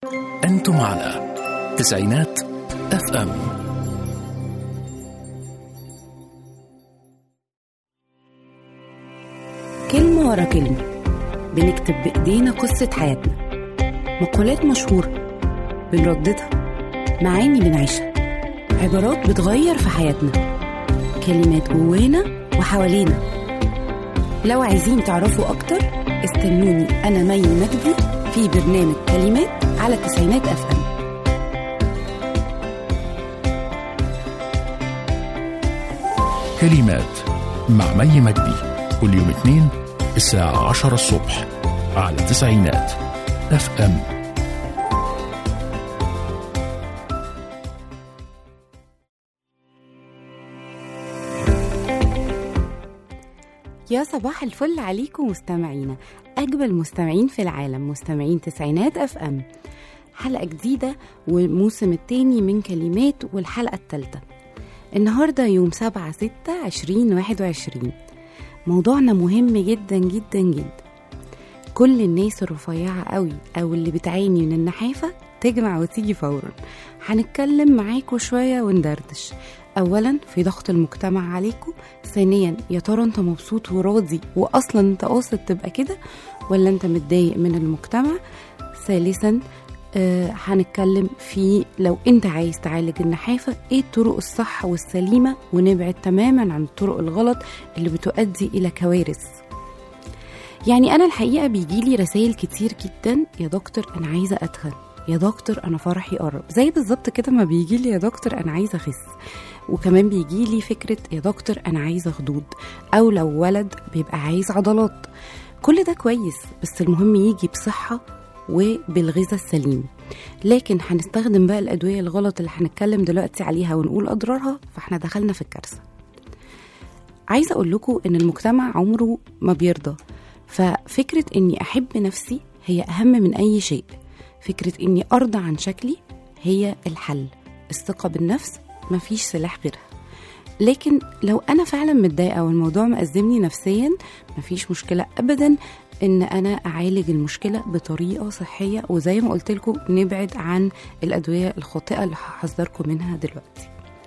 أنتم على تسعينات اف ام كلمة ورا كلمة بنكتب بإيدينا قصة حياتنا مقولات مشهورة بنرددها معاني بنعيشها عبارات بتغير في حياتنا كلمات جوانا وحوالينا لو عايزين تعرفوا أكتر استنوني أنا مي مجدي في برنامج كلمات على تسعينات أف أم كلمات مع مي مجدي كل يوم اثنين الساعة عشرة الصبح على تسعينات اف ام يا صباح الفل عليكم مستمعينا أجمل مستمعين في العالم مستمعين تسعينات أف أم حلقة جديدة والموسم التاني من كلمات والحلقة التالتة النهاردة يوم سبعة ستة عشرين واحد وعشرين موضوعنا مهم جدا جدا جدا كل الناس الرفيعة قوي أو اللي بتعاني من النحافة تجمع وتيجي فورا هنتكلم معاكم شوية وندردش أولا في ضغط المجتمع عليكم ثانيا يا ترى انت مبسوط وراضي وأصلا انت قاصد تبقى كده ولا انت متضايق من المجتمع ثالثا آه هنتكلم في لو انت عايز تعالج النحافة ايه الطرق الصح والسليمة ونبعد تماما عن الطرق الغلط اللي بتؤدي إلى كوارث يعني أنا الحقيقة بيجيلي رسائل كتير جدا يا دكتور أنا عايزة أتخن يا دكتور أنا فرحي قرب زي بالظبط كده ما بيجيلي يا دكتور أنا عايزة أخس وكمان بيجيلي فكرة يا دكتور أنا عايزة خدود أو لو ولد بيبقى عايز عضلات كل ده كويس بس المهم يجي بصحة وبالغذاء السليم لكن هنستخدم بقى الأدوية الغلط اللي هنتكلم دلوقتي عليها ونقول أضرارها فاحنا دخلنا في الكارثة عايزة أقول لكم إن المجتمع عمره ما بيرضى ففكرة إني أحب نفسي هي أهم من أي شيء فكرة إني أرضى عن شكلي هي الحل الثقة بالنفس مفيش سلاح غيرها لكن لو أنا فعلا متضايقة والموضوع مأزمني نفسيا مفيش مشكلة أبدا إن أنا أعالج المشكلة بطريقة صحية وزي ما قلت لكم نبعد عن الأدوية الخاطئة اللي هحذركم منها دلوقتي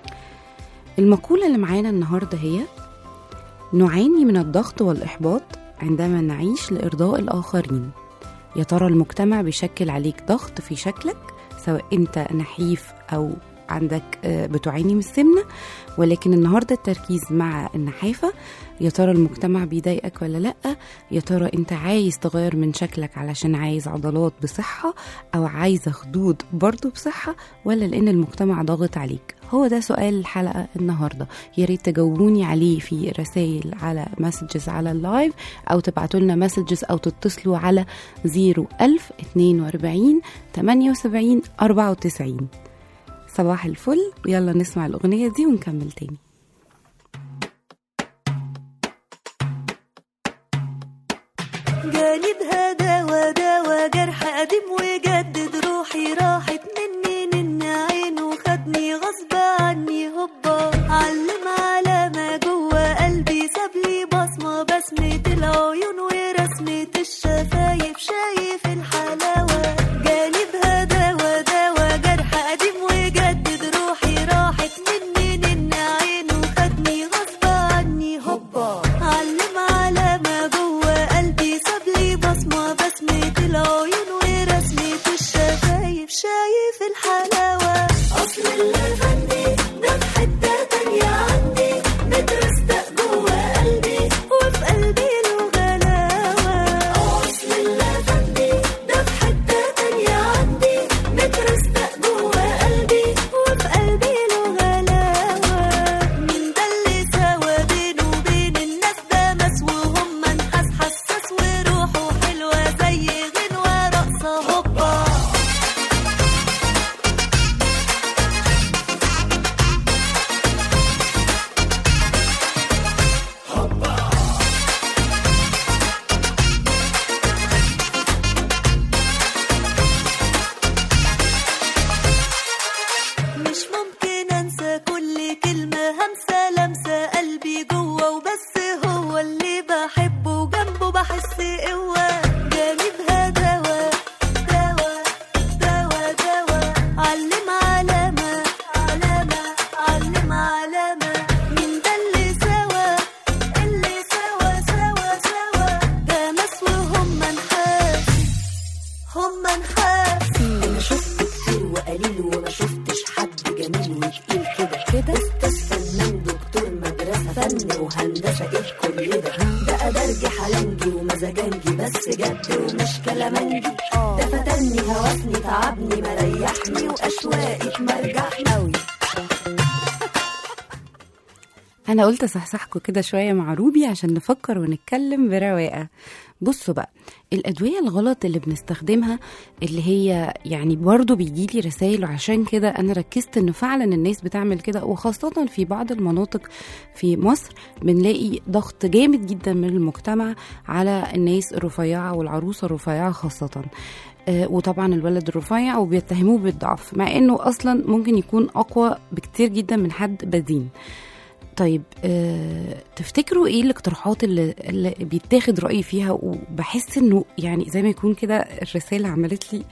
المقولة اللي معانا النهاردة هي نعاني من الضغط والإحباط عندما نعيش لإرضاء الآخرين يا ترى المجتمع بيشكل عليك ضغط في شكلك سواء انت نحيف او عندك آه، بتعاني من السمنه ولكن النهارده التركيز مع النحافه يا ترى المجتمع بيضايقك ولا لا يا ترى انت عايز تغير من شكلك علشان عايز عضلات بصحه او عايزه خدود برضو بصحه ولا لان المجتمع ضاغط عليك هو ده سؤال الحلقه النهارده يا ريت تجاوبوني عليه في رسائل على مسجز على اللايف او تبعتوا لنا مسجز او تتصلوا على 01000 42 78 94 صباح الفل ويلا نسمع الأغنية دي ونكمل تاني جاني بهداوى داوى جرح قديم وجدد روحي راحت مني من عينه خدني غصب عني هوبا علم على ما جوه قلبي سابلي بصمة بسمة العيون ورسمة الشفايف شايف الحلاوة جاني بهداوى داوى جرح قديم وجدد روحي راحت مني من عينه خدني غصب عني هوبا علم على ما جوه قلبي سابلي بصمة بسمة العيون ورسمة الشفايف شايف الحلاوة أصل اللي غني ده في حتة تانية عندي مترستق جوه قلبي وفي قلبي له غلاوة أصل اللي غني ده في حتة تانية عندي مترستق جوه قلبي وفي قلبي له غلاوة مين ده اللي سوا بينه وبين الناس ده مس وهم نحاس حساس وروحه حلوة زي غنوة رقصة هوبا ما نخاف انا شفت كتير وقليل وما شفتش حد جميل وتقيل كده كده استاذ فنان دكتور مدرسه فن وهندسه ايه كل ده بقى درج حلنجي ومزاجنجي بس جد ومش كلامنجي ده فتني هوسني تعبني مريحني واشواقي مرجحني قوي انا قلت اصحصحكم كده شويه مع روبي عشان نفكر ونتكلم برواقه بصوا بقى الادويه الغلط اللي بنستخدمها اللي هي يعني برضو بيجيلي رسائل وعشان كده انا ركزت انه فعلا الناس بتعمل كده وخاصه في بعض المناطق في مصر بنلاقي ضغط جامد جدا من المجتمع على الناس الرفيعه والعروسه الرفيعه خاصه آه، وطبعا الولد الرفيع وبيتهموه بالضعف مع انه اصلا ممكن يكون اقوى بكتير جدا من حد بدين طيب أه تفتكروا ايه الاقتراحات اللي, اللي بيتاخد رأيي فيها وبحس انه يعني زي ما يكون كده الرسالة عملت لي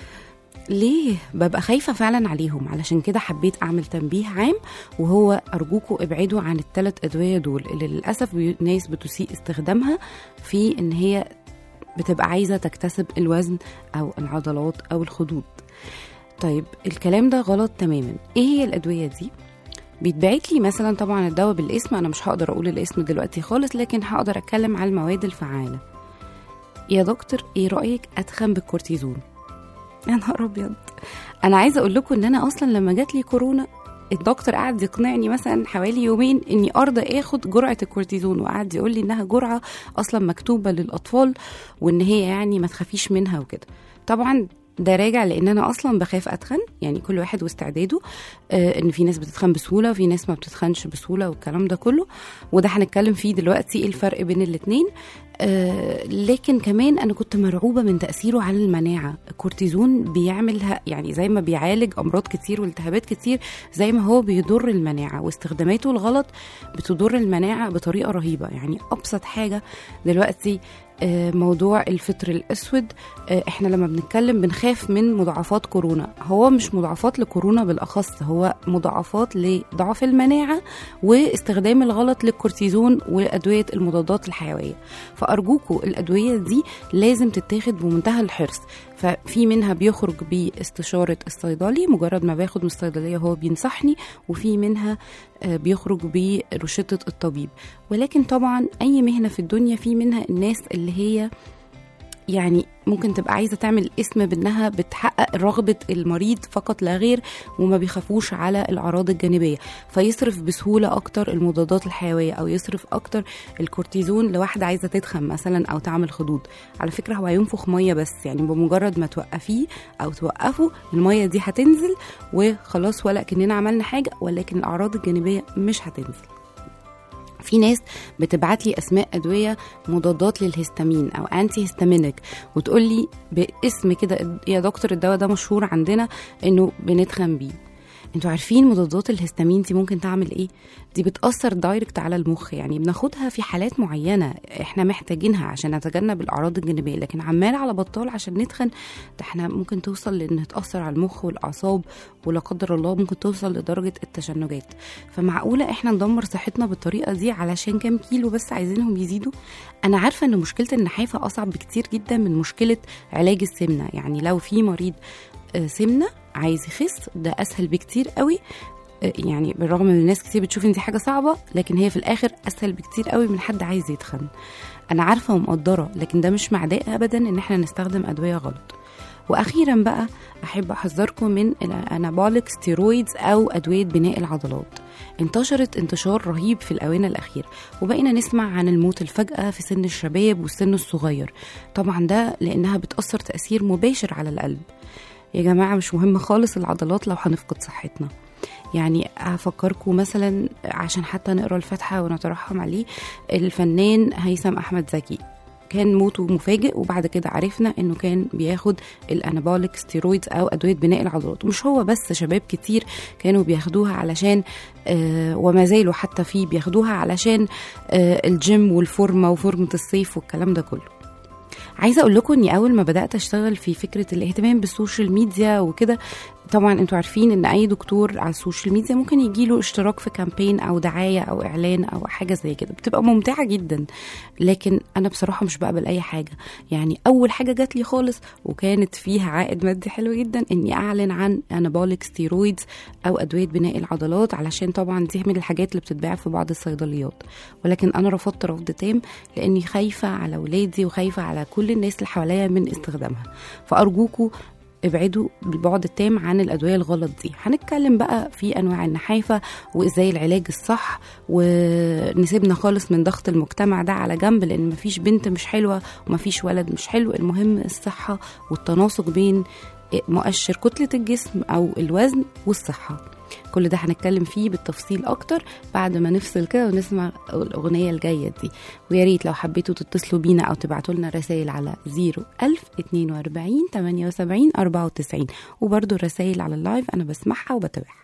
ليه ببقى خايفة فعلا عليهم علشان كده حبيت أعمل تنبيه عام وهو أرجوكوا ابعدوا عن الثلاث أدوية دول اللي للأسف بي- ناس بتسيء استخدامها في إن هي بتبقى عايزة تكتسب الوزن أو العضلات أو الخدود طيب الكلام ده غلط تماما ايه هي الأدوية دي؟ بيتبعت لي مثلا طبعا الدواء بالاسم انا مش هقدر اقول الاسم دلوقتي خالص لكن هقدر اتكلم على المواد الفعاله يا دكتور ايه رايك اتخن بالكورتيزون يا نهار ابيض انا عايزه اقول لكم ان انا اصلا لما جات لي كورونا الدكتور قعد يقنعني مثلا حوالي يومين اني ارضى اخد جرعه الكورتيزون وقعد يقول لي انها جرعه اصلا مكتوبه للاطفال وان هي يعني ما تخافيش منها وكده طبعا ده راجع لان انا اصلا بخاف اتخن يعني كل واحد واستعداده آه ان في ناس بتتخن بسهوله وفي ناس ما بتتخنش بسهوله والكلام ده كله وده هنتكلم فيه دلوقتي ايه الفرق بين الاتنين آه لكن كمان انا كنت مرعوبه من تاثيره على المناعه الكورتيزون بيعملها يعني زي ما بيعالج امراض كتير والتهابات كتير زي ما هو بيضر المناعه واستخداماته الغلط بتضر المناعه بطريقه رهيبه يعني ابسط حاجه دلوقتي آه، موضوع الفطر الاسود آه، احنا لما بنتكلم بنخاف من مضاعفات كورونا هو مش مضاعفات لكورونا بالاخص هو مضاعفات لضعف المناعه واستخدام الغلط للكورتيزون وادويه المضادات الحيويه فارجوكوا الادويه دي لازم تتاخد بمنتهى الحرص ففي منها بيخرج باستشاره الصيدلي مجرد ما باخد من الصيدليه هو بينصحني وفي منها آه، بيخرج برشدة الطبيب ولكن طبعا أي مهنة في الدنيا في منها الناس اللي هي يعني ممكن تبقى عايزة تعمل اسم بأنها بتحقق رغبة المريض فقط لا غير وما بيخافوش على الأعراض الجانبية فيصرف بسهولة أكتر المضادات الحيوية أو يصرف أكتر الكورتيزون لواحدة عايزة تدخن مثلا أو تعمل خدود على فكرة هو هينفخ مية بس يعني بمجرد ما توقفيه أو توقفه المية دي هتنزل وخلاص ولا كأننا عملنا حاجة ولكن الأعراض الجانبية مش هتنزل في ناس بتبعت لي اسماء ادويه مضادات للهستامين او انتي هيستامينيك وتقول لي باسم كده يا دكتور الدواء ده مشهور عندنا انه بنتخن بيه انتوا عارفين مضادات الهستامين دي ممكن تعمل ايه دي بتاثر دايركت على المخ يعني بناخدها في حالات معينه احنا محتاجينها عشان نتجنب الاعراض الجانبيه لكن عمال على بطال عشان نتخن ده احنا ممكن توصل لان تاثر على المخ والاعصاب ولا قدر الله ممكن توصل لدرجه التشنجات فمعقوله احنا ندمر صحتنا بالطريقه دي علشان كام كيلو بس عايزينهم يزيدوا انا عارفه ان مشكله النحافه اصعب بكتير جدا من مشكله علاج السمنه يعني لو في مريض آه، سمنه عايز يخس ده اسهل بكتير قوي آه، يعني بالرغم من الناس كتير بتشوف ان دي حاجه صعبه لكن هي في الاخر اسهل بكتير قوي من حد عايز يتخن انا عارفه ومقدره لكن ده مش معناه ابدا ان احنا نستخدم ادويه غلط واخيرا بقى احب احذركم من الانابوليك ستيرويدز او ادويه بناء العضلات انتشرت انتشار رهيب في الاونه الاخيره وبقينا نسمع عن الموت الفجاه في سن الشباب والسن الصغير طبعا ده لانها بتاثر تاثير مباشر على القلب يا جماعه مش مهم خالص العضلات لو هنفقد صحتنا يعني هفكركم مثلا عشان حتى نقرا الفاتحه ونترحم عليه الفنان هيثم احمد زكي كان موته مفاجئ وبعد كده عرفنا انه كان بياخد الانابوليك ستيرويدز او ادويه بناء العضلات ومش هو بس شباب كتير كانوا بياخدوها علشان آه وما زالوا حتى فيه بياخدوها علشان آه الجيم والفورمه وفورمه الصيف والكلام ده كله عايزه اقول لكم اني اول ما بدات اشتغل في فكره الاهتمام بالسوشيال ميديا وكده طبعا انتوا عارفين ان اي دكتور على السوشيال ميديا ممكن يجيله اشتراك في كامبين او دعايه او اعلان او حاجه زي كده بتبقى ممتعه جدا لكن انا بصراحه مش بقبل اي حاجه يعني اول حاجه جات لي خالص وكانت فيها عائد مادي حلو جدا اني اعلن عن انابوليك ستيرويدز او ادويه بناء العضلات علشان طبعا دي من الحاجات اللي بتتباع في بعض الصيدليات ولكن انا رفضت رفض تام لاني خايفه على اولادي وخايفه على كل الناس اللي حواليا من استخدامها فارجوكوا ابعدوا بالبعد التام عن الادويه الغلط دي هنتكلم بقى في انواع النحافه وازاي العلاج الصح ونسيبنا خالص من ضغط المجتمع ده على جنب لان مفيش بنت مش حلوه ومفيش ولد مش حلو المهم الصحه والتناسق بين مؤشر كتله الجسم او الوزن والصحه كل ده هنتكلم فيه بالتفصيل اكتر بعد ما نفصل كده ونسمع الاغنيه الجايه دي ويا ريت لو حبيتوا تتصلوا بينا او تبعتوا لنا رسائل على 01000 42 78 94 وبرده الرسائل على اللايف انا بسمعها وبتابعها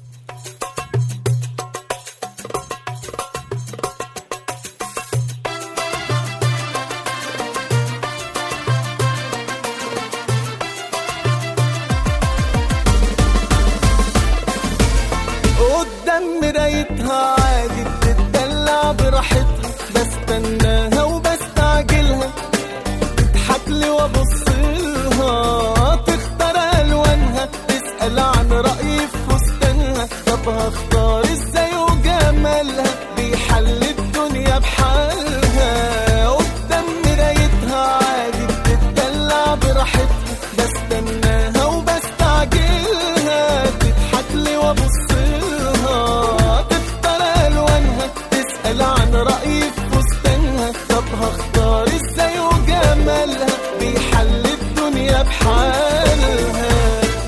قدام مرايتها عادي بتدلع براحتها بستناها وبستعجلها تضحك لي وابص لها تختار الوانها تسال عن رايي في فستانها طب هختار ازاي وجمالها بيحل الدنيا بحالها قدام مرايتها عادي بتدلع براحتها بستناها وبستعجلها تضحك لي وابص لها تختار الوانها تسال عن رايي في فستانها طب هختار ازاي وجمالها بيحل الدنيا بحالها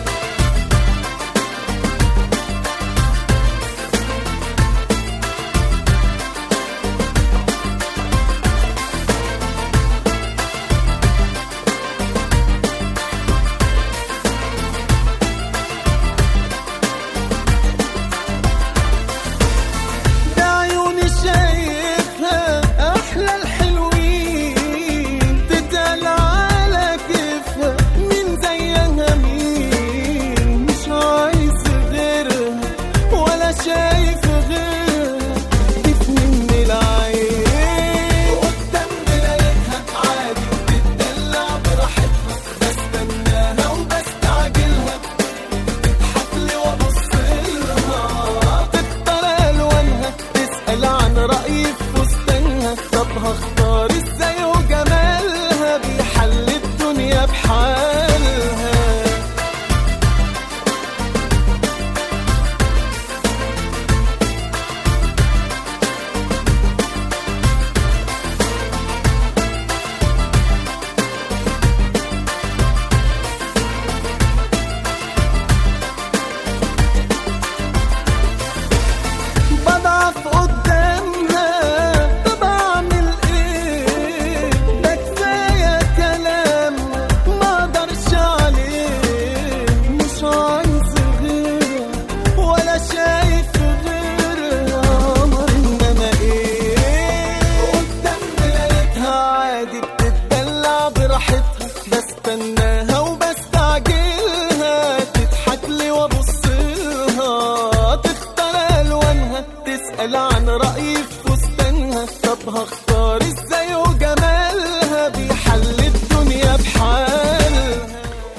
ده عيوني شايفها احلى الحلوين تتقال على كيفها مين زيها مين مش عايز غيرها ولا شايف غيرها كيف من العين قدام مرايتها عادي بتدلع براحتها بستناها وبستعجلها تضحك لي وابص لها تختار الوانها تسال عن رايي في فستانها طب هختار ازاي وجمالها بيحل الدنيا بحالها بضعف قدامها طب اعمل ايه ده كفايه كلام ما اقدرش عليه مش عايز غيرها ولا شايف غيرها قمر انما ايه قدام مرايتها عادي بتدلع براحتها بستناها وبستعجلها تضحك لي وابص لها تختار الوانها تسال عن رايي في فستانها طب هختار ازاي وجمالها بيحل الدنيا بحالها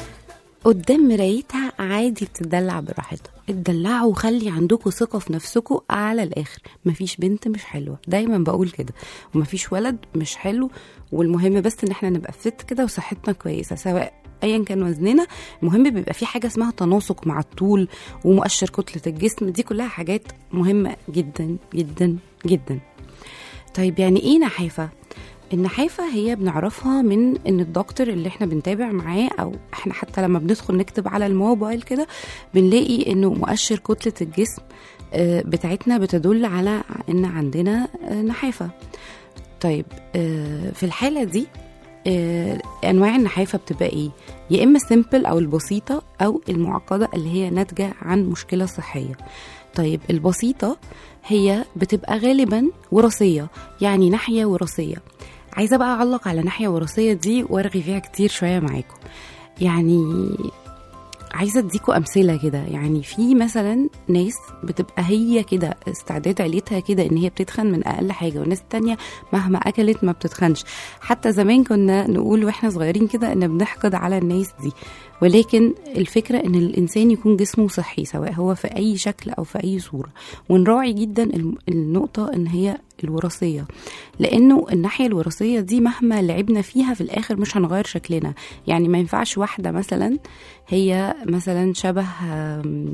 قدام مرايتها عادي بتدلع براحتها اتدلعوا وخلي عندكم ثقة في نفسكم على الآخر مفيش بنت مش حلوة دايما بقول كده ومفيش ولد مش حلو والمهم بس ان احنا نبقى فت كده وصحتنا كويسة سواء ايا كان وزننا المهم بيبقى في حاجة اسمها تناسق مع الطول ومؤشر كتلة الجسم دي كلها حاجات مهمة جدا جدا جدا طيب يعني ايه نحافة؟ النحافة هي بنعرفها من ان الدكتور اللي احنا بنتابع معاه او احنا حتى لما بندخل نكتب على الموبايل كده بنلاقي انه مؤشر كتلة الجسم آه، بتاعتنا بتدل على ان عندنا آه، نحافة طيب آه، في الحالة دي آه، انواع النحافة بتبقى ايه يا اما سيمبل او البسيطة او المعقدة اللي هي ناتجة عن مشكلة صحية طيب البسيطة هي بتبقى غالبا وراثية يعني ناحية وراثية عايزة بقى أعلق على ناحية وراثية دي وأرغي فيها كتير شوية معاكم يعني عايزه اديكوا امثله كده يعني في مثلا ناس بتبقى هي كده استعداد عيلتها كده ان هي بتتخن من اقل حاجه والناس التانية مهما اكلت ما بتتخنش حتى زمان كنا نقول واحنا صغيرين كده ان بنحقد على الناس دي ولكن الفكرة ان الانسان يكون جسمه صحي سواء هو في اي شكل او في اي صورة ونراعي جدا الم- النقطة ان هي الوراثية لانه الناحية الوراثية دي مهما لعبنا فيها في الاخر مش هنغير شكلنا يعني ما ينفعش واحدة مثلا هي مثلا شبه آم،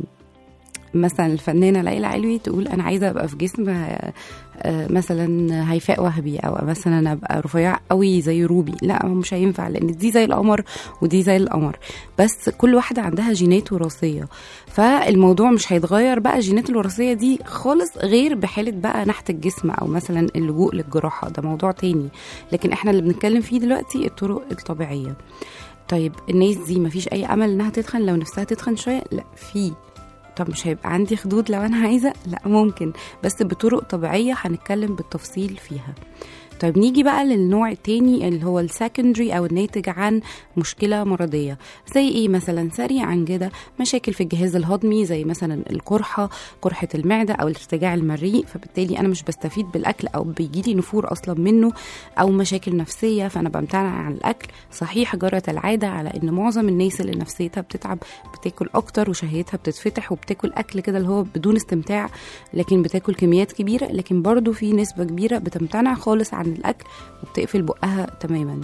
مثلا الفنانه ليلى علوي تقول انا عايزه ابقى في جسم آه، آه، مثلا هيفاء وهبي او مثلا ابقى رفيع قوي زي روبي لا هو مش هينفع لان دي زي القمر ودي زي القمر بس كل واحده عندها جينات وراثيه فالموضوع مش هيتغير بقى الجينات الوراثيه دي خالص غير بحاله بقى نحت الجسم او مثلا اللجوء للجراحه ده موضوع تاني لكن احنا اللي بنتكلم فيه دلوقتي الطرق الطبيعيه طيب الناس دي مفيش اي امل انها تتخن لو نفسها تتخن شويه لا في طب مش هيبقى عندي خدود لو انا عايزه لا ممكن بس بطرق طبيعيه هنتكلم بالتفصيل فيها طيب نيجي بقى للنوع التاني اللي هو السكندري او الناتج عن مشكله مرضيه زي ايه مثلا سريعا كده مشاكل في الجهاز الهضمي زي مثلا القرحه قرحه المعده او الارتجاع المريء فبالتالي انا مش بستفيد بالاكل او بيجي لي نفور اصلا منه او مشاكل نفسيه فانا بمتنع عن الاكل صحيح جرت العاده على ان معظم الناس اللي نفسيتها بتتعب بتاكل اكتر وشهيتها بتتفتح وبتاكل اكل كده اللي هو بدون استمتاع لكن بتاكل كميات كبيره لكن برضو في نسبه كبيره بتمتنع خالص عن الاكل وبتقفل بقها تماما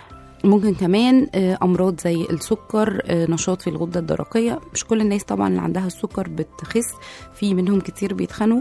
ممكن كمان آه، امراض زي السكر آه، نشاط في الغده الدرقيه مش كل الناس طبعا اللي عندها السكر بتخس في منهم كتير بيتخنوا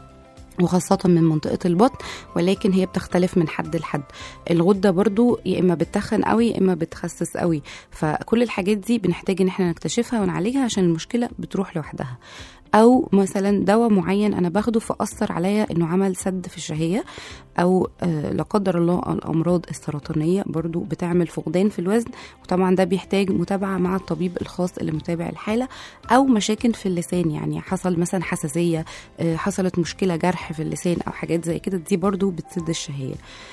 وخاصة من منطقة البطن ولكن هي بتختلف من حد لحد الغدة برضو يا إما بتخن قوي يا إما بتخسس قوي فكل الحاجات دي بنحتاج إن احنا نكتشفها ونعالجها عشان المشكلة بتروح لوحدها او مثلا دواء معين انا باخده فاثر عليا انه عمل سد في الشهيه او آه لا قدر الله الامراض السرطانيه برضو بتعمل فقدان في الوزن وطبعا ده بيحتاج متابعه مع الطبيب الخاص اللي متابع الحاله او مشاكل في اللسان يعني حصل مثلا حساسيه آه حصلت مشكله جرح في اللسان او حاجات زي كده دي برضو بتسد الشهيه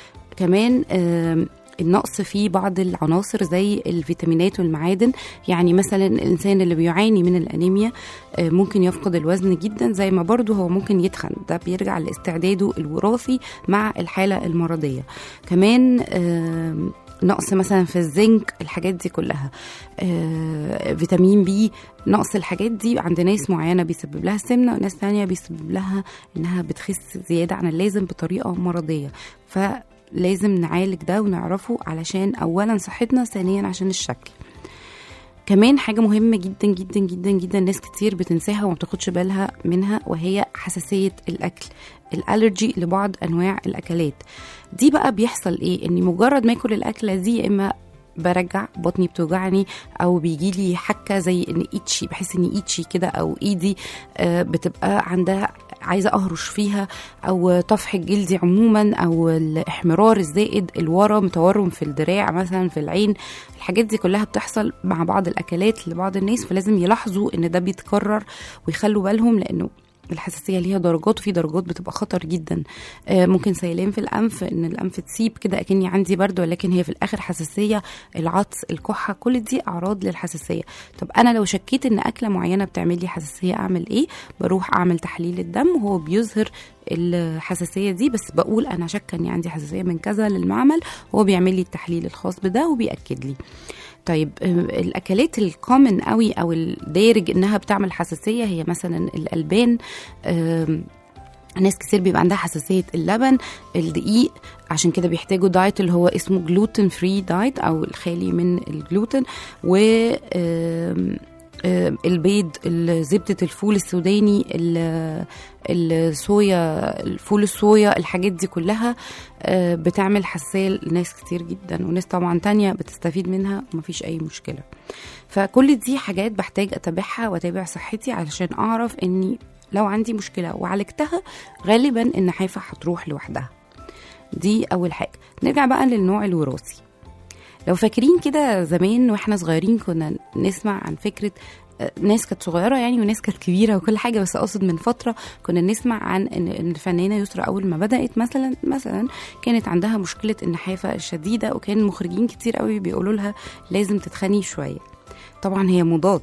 كمان آم، النقص في بعض العناصر زي الفيتامينات والمعادن يعني مثلا الانسان اللي بيعاني من الانيميا آه، ممكن يفقد الوزن جدا زي ما برضه هو ممكن يتخن ده بيرجع لاستعداده الوراثي مع الحاله المرضيه كمان آم، نقص مثلا في الزنك الحاجات دي كلها آه، فيتامين بي نقص الحاجات دي عند ناس معينه بيسبب لها السمنه وناس تانية بيسبب لها انها بتخس زياده عن اللازم بطريقه مرضيه فلازم نعالج ده ونعرفه علشان اولا صحتنا ثانيا عشان الشكل كمان حاجة مهمة جدا جدا جدا جدا ناس كتير بتنساها وما بتاخدش بالها منها وهي حساسية الأكل الالرجي لبعض أنواع الأكلات دي بقى بيحصل إيه إني مجرد ما أكل الأكلة دي يا إما برجع بطني بتوجعني او بيجي لي حكه زي ان ايتشي بحس ان ايتشي كده او ايدي آه، بتبقى عندها عايزه اهرش فيها او طفح الجلدي عموما او الاحمرار الزائد الورم تورم في الدراع مثلا في العين الحاجات دي كلها بتحصل مع بعض الاكلات لبعض الناس فلازم يلاحظوا ان ده بيتكرر ويخلوا بالهم لانه الحساسيه ليها درجات وفي درجات بتبقى خطر جدا آه، ممكن سيلان في الانف ان الانف تسيب كده اكني عندي برد ولكن هي في الاخر حساسيه العطس الكحه كل دي اعراض للحساسيه طب انا لو شكيت ان اكله معينه بتعمل لي حساسيه اعمل ايه بروح اعمل تحليل الدم وهو بيظهر الحساسيه دي بس بقول انا شاكه اني عندي حساسيه من كذا للمعمل هو بيعمل لي التحليل الخاص بده وبياكد لي طيب آه، الاكلات الكومن قوي او الدارج انها بتعمل حساسيه هي مثلا الالبان آم، ناس كتير بيبقى عندها حساسية اللبن الدقيق عشان كده بيحتاجوا دايت اللي هو اسمه جلوتين فري دايت أو الخالي من الجلوتين و آم، آم، البيض ال- زبدة الفول السوداني ال- الصويا الفول الصويا الحاجات دي كلها آه، بتعمل حساسية لناس كتير جدا وناس طبعا تانية بتستفيد منها ومفيش أي مشكلة فكل دي حاجات بحتاج أتابعها وأتابع صحتي علشان أعرف إني لو عندي مشكلة وعالجتها غالبا النحافة هتروح لوحدها دي أول حاجة نرجع بقى للنوع الوراثي لو فاكرين كده زمان واحنا صغيرين كنا نسمع عن فكرة آه، ناس كانت صغيرة يعني وناس كانت كبيرة وكل حاجة بس أقصد من فترة كنا نسمع عن إن إن الفنانة يسرا أول ما بدأت مثلا مثلا كانت عندها مشكلة النحافة الشديدة وكان مخرجين كتير قوي بيقولوا لها لازم تتخني شوية طبعا هي مضاد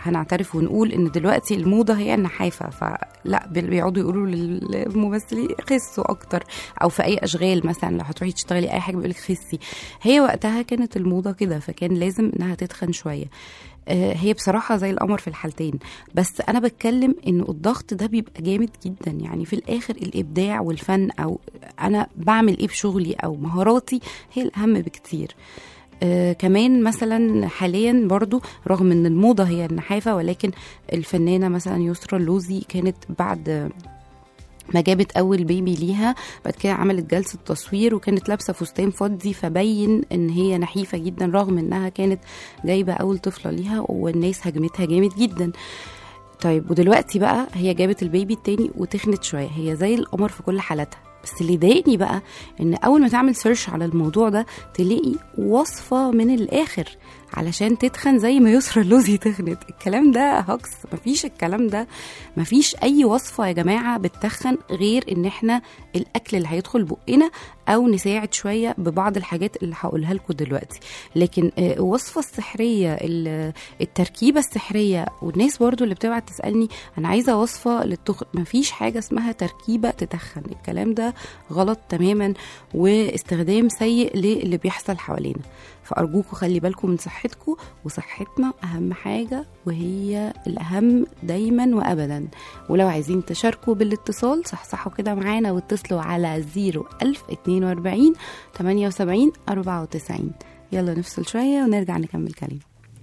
هنعترف ونقول ان دلوقتي الموضه هي النحافه فلا بي- بيقعدوا يقولوا للممثلين خسوا اكتر او في اي اشغال مثلا لو هتروحي تشتغلي اي حاجه بيقولك خسي هي وقتها كانت الموضه كده فكان لازم انها تتخن شويه آه، هي بصراحة زي القمر في الحالتين بس أنا بتكلم إنه الضغط ده بيبقى جامد جدا يعني في الآخر الإبداع والفن أو أنا بعمل إيه في شغلي أو مهاراتي هي الأهم بكتير آه كمان مثلا حاليا برضو رغم ان الموضة هي النحافة ولكن الفنانة مثلا يسرا اللوزي كانت بعد ما جابت اول بيبي ليها بعد كده عملت جلسه تصوير وكانت لابسه فستان فضي فبين ان هي نحيفه جدا رغم انها كانت جايبه اول طفله ليها والناس هجمتها جامد جدا طيب ودلوقتي بقى هي جابت البيبي التاني وتخنت شويه هي زي القمر في كل حالاتها بس اللي ضايقني بقى ان اول ما تعمل سيرش على الموضوع ده تلاقي وصفه من الاخر علشان تتخن زي ما يسرى اللوزي تخنت الكلام ده هوكس مفيش الكلام ده مفيش اي وصفه يا جماعه بتتخن غير ان احنا الاكل اللي هيدخل بقنا او نساعد شويه ببعض الحاجات اللي هقولها لكم دلوقتي لكن آه، الوصفه السحريه ال- التركيبه السحريه والناس برضو اللي بتبعت تسالني انا عايزه وصفه للتخن مفيش حاجه اسمها تركيبه تتخن الكلام ده غلط تماما واستخدام سيء للي بيحصل حوالينا فأرجوكوا خلي بالكم من صحتكم وصحتنا أهم حاجة وهي الأهم دايما وأبدا ولو عايزين تشاركوا بالاتصال صحصحوا كده معانا واتصلوا على 01042 78 94 يلا نفصل شوية ونرجع نكمل كلام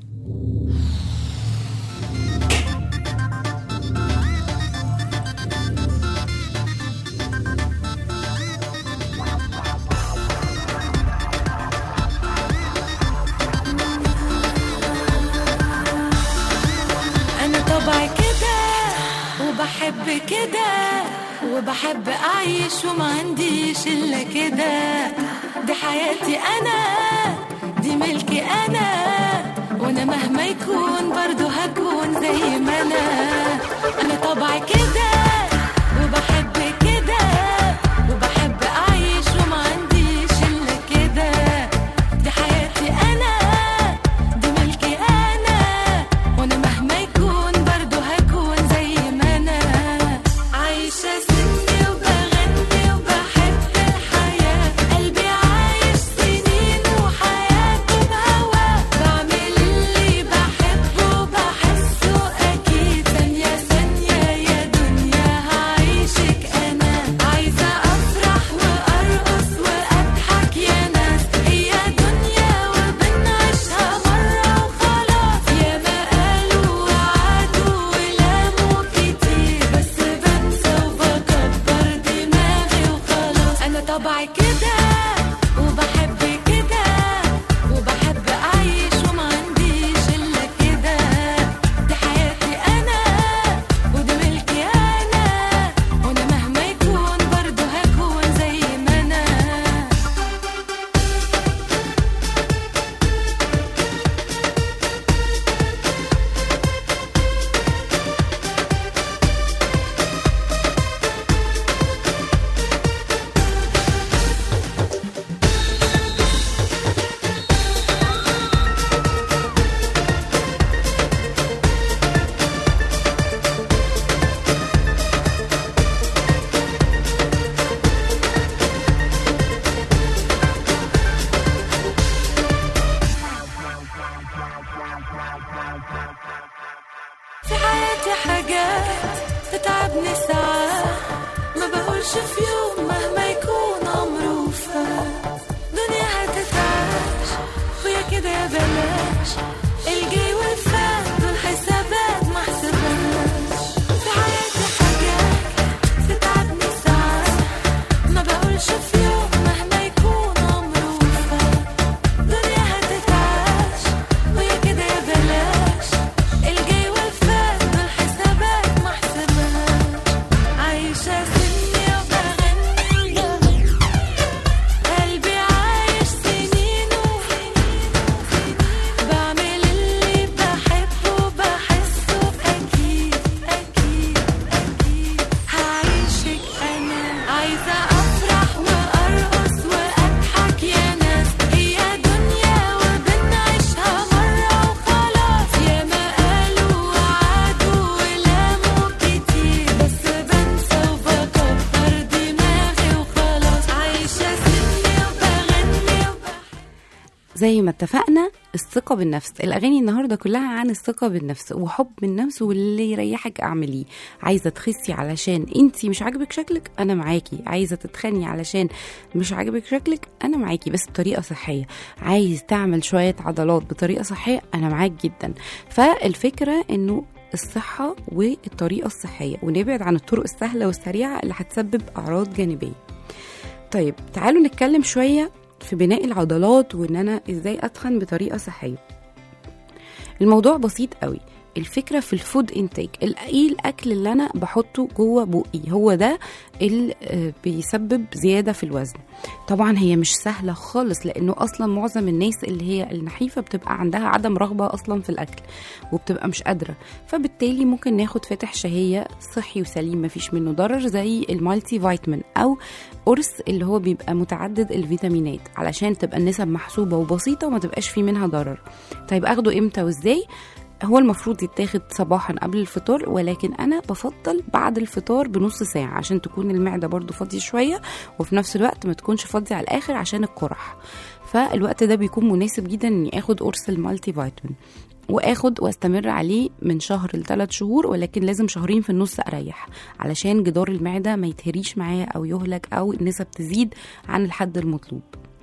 انا طبعي كده وبحب كده وبحب اعيش وما عنديش الا كده دي حياتي انا دي ملكي انا وانا مهما يكون برضو هكون زي ما انا انا طبعي كده وبحب كده وبحب اعيش وما عنديش الا كده دي حياتي انا دي ملكي انا وانا مهما يكون برضو هكون زي ما انا عايشة سني وبغني وبحب الحياة قلبي عايش سنين وحياته بهواه بعمل اللي بحبه وبحسه أكيد ثانية ثانية يا دنيا هعيشك أنا عايزة أفرح وأرقص وأضحك يا ناس هي دنيا وبنعيشها مرة وخلاص يا ما قالوا وعدوا ولاموا كتير بس بنسى وبكبر دماغي وخلاص أنا طبعي كده وبحب كده وبحب أعيش وما عنديش إلا كده دي حياتي أنا ودي ملكي أنا وأنا مهما يكون برضه هكون زي ما أنا في حياتي حاجات تتعبني ساعات ما بقولش في يوم مهما يكون عمره فات دنيا هتتعاش ويا كده يا بلاش الجاي والفات دول حسابات ما حسبهاش في حياتي حاجات تتعبني ساعات ما بقولش في يوم مهما يكون عمره فات دنيا هتتعاش ويا كده يا بلاش الجاي والفات بالحسابات ما حسبهاش عايشة سني وبغني قلبي عايش سنين بعمل زي ما اتفقنا الثقة بالنفس الأغاني النهاردة كلها عن الثقة بالنفس وحب النفس واللي يريحك اعمليه عايزة تخسي علشان انتي مش عاجبك شكلك أنا معاكي عايزة تتخني علشان مش عاجبك شكلك أنا معاكي بس بطريقة صحية عايز تعمل شوية عضلات بطريقة صحية أنا معاك جدا فالفكرة إنه الصحة والطريقة الصحية ونبعد عن الطرق السهلة والسريعة اللي هتسبب أعراض جانبية طيب تعالوا نتكلم شوية في بناء العضلات وان انا ازاي اتخن بطريقه صحيه الموضوع بسيط قوي الفكره في الفود انتيك ايه الاكل اللي انا بحطه جوه بقي هو ده اللي آه، بيسبب زياده في الوزن طبعا هي مش سهله خالص لانه اصلا معظم الناس اللي هي النحيفه بتبقى عندها عدم رغبه اصلا في الاكل وبتبقى مش قادره فبالتالي ممكن ناخد فاتح شهيه صحي وسليم مفيش منه ضرر زي المالتي فيتامين او قرص اللي هو بيبقى متعدد الفيتامينات علشان تبقى النسب محسوبه وبسيطه وما تبقاش فيه منها ضرر طيب اخده امتى وازاي هو المفروض يتاخد صباحا قبل الفطار ولكن انا بفضل بعد الفطار بنص ساعه عشان تكون المعده برضو فاضيه شويه وفي نفس الوقت ما تكونش فاضيه على الاخر عشان القرح فالوقت ده بيكون مناسب جدا اني اخد قرص المالتي فيتامين واخد واستمر عليه من شهر لثلاث شهور ولكن لازم شهرين في النص اريح علشان جدار المعده ما يتهريش معايا او يهلك او النسب تزيد عن الحد المطلوب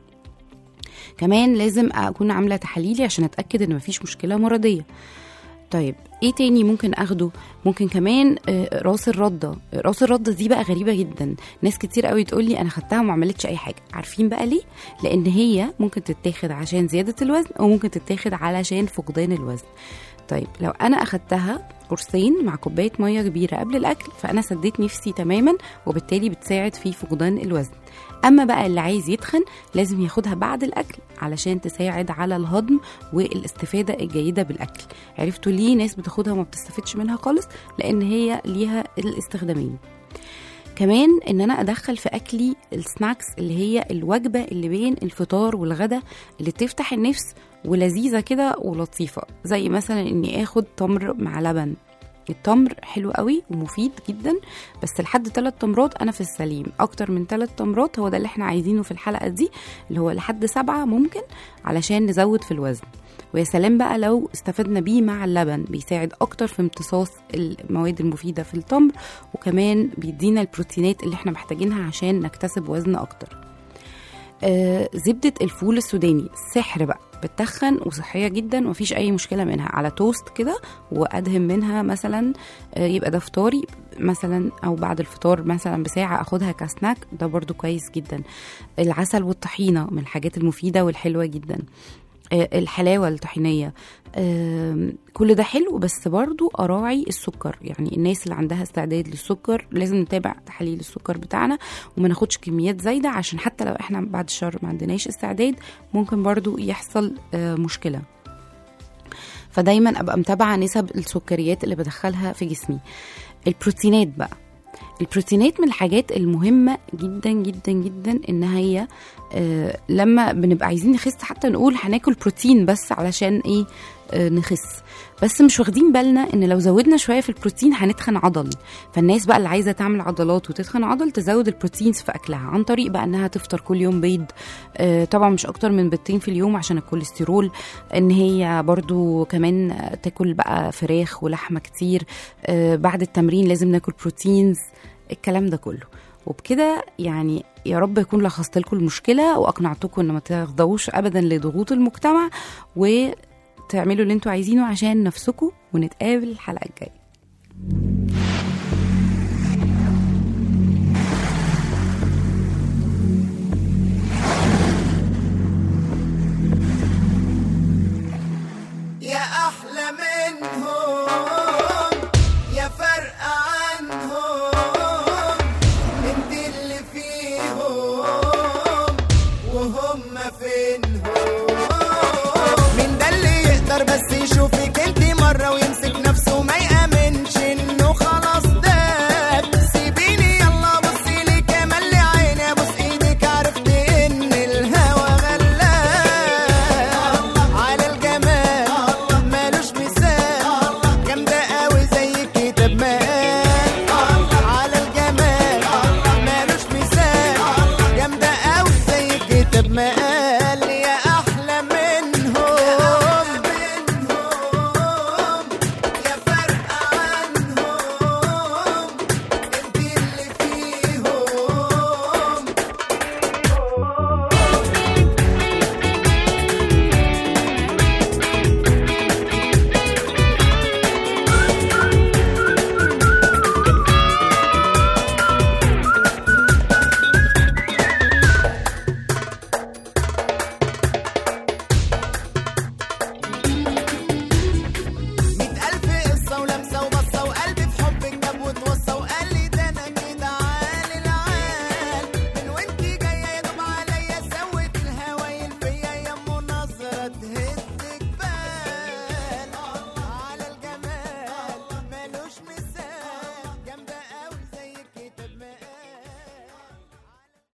كمان لازم اكون عامله تحاليلي عشان اتاكد ان مفيش مشكله مرضيه طيب ايه تاني ممكن اخده ممكن كمان آه، راس الرده راس الرده دي بقى غريبه جدا ناس كتير قوي تقول لي انا خدتها وما عملتش اي حاجه عارفين بقى ليه لان هي ممكن تتاخد عشان زياده الوزن وممكن تتاخد علشان فقدان الوزن طيب لو انا اخدتها قرصين مع كوبايه ميه كبيره قبل الاكل فانا سديت نفسي تماما وبالتالي بتساعد في فقدان الوزن اما بقى اللي عايز يتخن لازم ياخدها بعد الاكل علشان تساعد على الهضم والاستفاده الجيده بالاكل عرفتوا ليه ناس بتاخدها وما بتستفدش منها خالص لان هي ليها الاستخدامين كمان ان انا ادخل في اكلي السناكس اللي هي الوجبه اللي بين الفطار والغدا اللي تفتح النفس ولذيذه كده ولطيفه زي مثلا اني اخد تمر مع لبن التمر حلو قوي ومفيد جدا بس لحد ثلاث تمرات انا في السليم اكتر من ثلاث تمرات هو ده اللي احنا عايزينه في الحلقه دي اللي هو لحد سبعة ممكن علشان نزود في الوزن ويا سلام بقى لو استفدنا بيه مع اللبن بيساعد اكتر في امتصاص المواد المفيده في التمر وكمان بيدينا البروتينات اللي احنا محتاجينها عشان نكتسب وزن اكتر آه زبدة الفول السوداني سحر بقى بتخن وصحية جدا ومفيش أي مشكلة منها على توست كده وأدهم منها مثلا آه يبقى ده فطاري مثلا أو بعد الفطار مثلا بساعة أخدها كسناك ده برضو كويس جدا العسل والطحينة من الحاجات المفيدة والحلوة جدا آه، الحلاوة الطحينية آم، كل ده حلو بس برضو أراعي السكر يعني الناس اللي عندها استعداد للسكر لازم نتابع تحاليل السكر بتاعنا وما ناخدش كميات زايدة عشان حتى لو احنا بعد الشر ما عندناش استعداد ممكن برضو يحصل آه، مشكلة فدايما ابقى متابعه نسب السكريات اللي بدخلها في جسمي البروتينات بقى البروتينات من الحاجات المهمة جدا جدا جدا ان هي آه لما بنبقى عايزين نخس حتى نقول هناكل بروتين بس علشان ايه آه نخس بس مش واخدين بالنا ان لو زودنا شويه في البروتين هنتخن عضل فالناس بقى اللي عايزه تعمل عضلات وتتخن عضل تزود البروتينز في اكلها عن طريق بقى انها تفطر كل يوم بيض آه طبعا مش اكتر من بيضتين في اليوم عشان الكوليسترول ان هي برضو كمان تاكل بقى فراخ ولحمه كتير آه بعد التمرين لازم ناكل بروتينز الكلام ده كله وبكده يعني يا رب يكون لخصت لكم المشكله واقنعتكم ان ما تخضعوش ابدا لضغوط المجتمع وتعملوا اللي انتوا عايزينه عشان نفسكم ونتقابل الحلقه الجايه